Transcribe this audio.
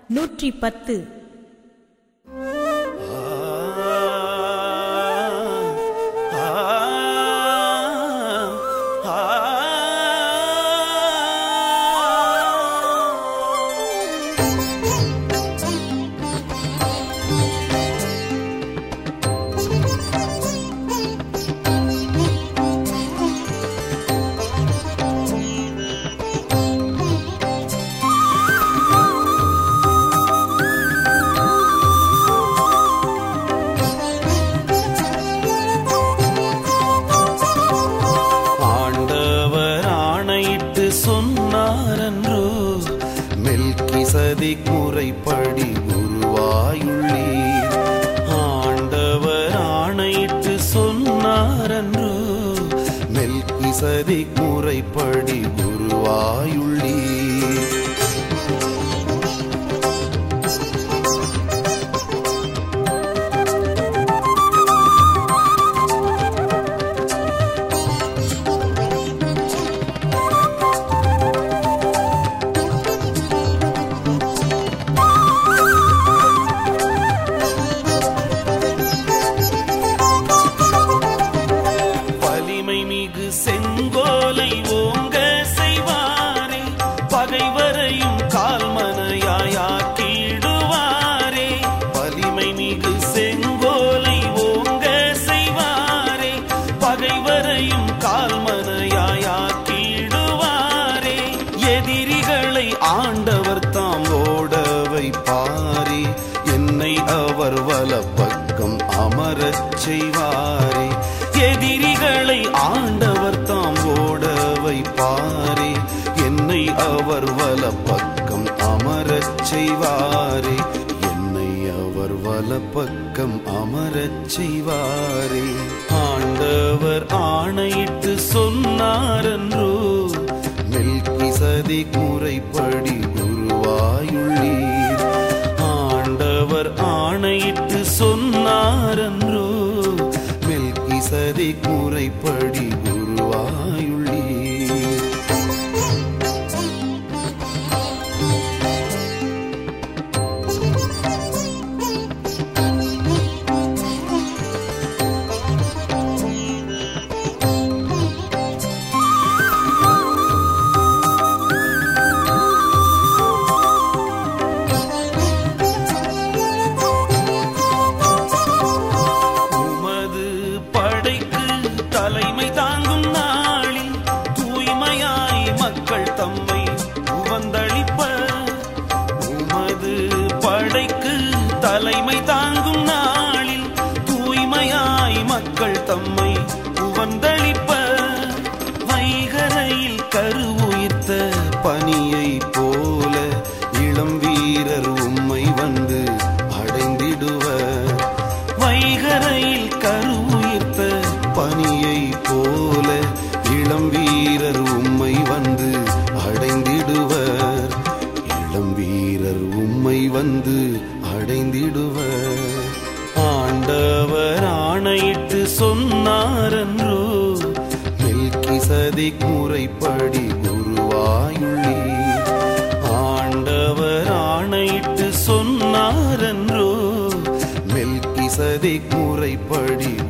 நூற்றி பத்து ஆண்டவர் ஆணையிட்டு சொன்னாரன்றோ மெல்கிசதி முறைப்படி குருவாயுள்ளீர் ஆண்டவர் ஆணையிட்டு சொன்னாரன்றோ மெல்கிசதி முறைப்படி குருவாயுள்ளீர் வலிமை மிகு செங்கோலை ஓங்க செய்வாரே பகைவரையும் கால்மனையாக்கிடுவாரே வலிமை மிகு செங்கோலை ஓங்க செய்வாரே பகைவரையும் கால்மனையாக்கிடுவாரே எதிரிகளை ஆண்டவர் தாம் ஓட வைப்பாரே என்னை அவர் வலப்பக்கம் அமரச் செய்வாரே எதிரிகளை ஆண்டவர் தாம் ஓட வைப்பாரே என்னை அவர் வலப்பக்கம் அமரச் செய்வாரே என்னை அவர் வலப்பக்கம் அமரச் செய்வாரே ஆண்டவர் ஆணையிட்டு சொன்னாரன்றோ மெல்கிசதி முறைப்படி குருவாயுள்ளீர் ஆண்டவர் ஆணையிட்டு சொன்னாரன்றோ மெல்கிசதி முறைப்படி குருவாயுள்ளீர் உமது படைக்கு தலைமை தாங்கும் நாளில் தூய்மையாய் மக்கள் தம்மை உவந்தளிப்ப உமது படைக்கு தலைமை தாங்கும் நாளில் தூய்மையாய் மக்கள் தம்மை உவந்தளிப்ப வைகரையில் கருவுயிர்த்த பனியை போல இளம் வீரர் உம்மை வந்து அடைந்திடுவர் வைகரையில் கருவுயிர்த்த பனியை போல இளம் வீரர் உம்மை வந்து அடைந்திடுவர் இளம் வீரர் உம்மை வந்து அடைந்திடுவர் ஆண்டவர் ஆணையிட்டு சொன்னாரன்றோ மெல்கிசதி முறைப்படி குருவாயுள்ளீர் ஆண்டவர் ஆணையிட்டு சொன்னாரன்றோ மெல்கிசதி முறைப்படி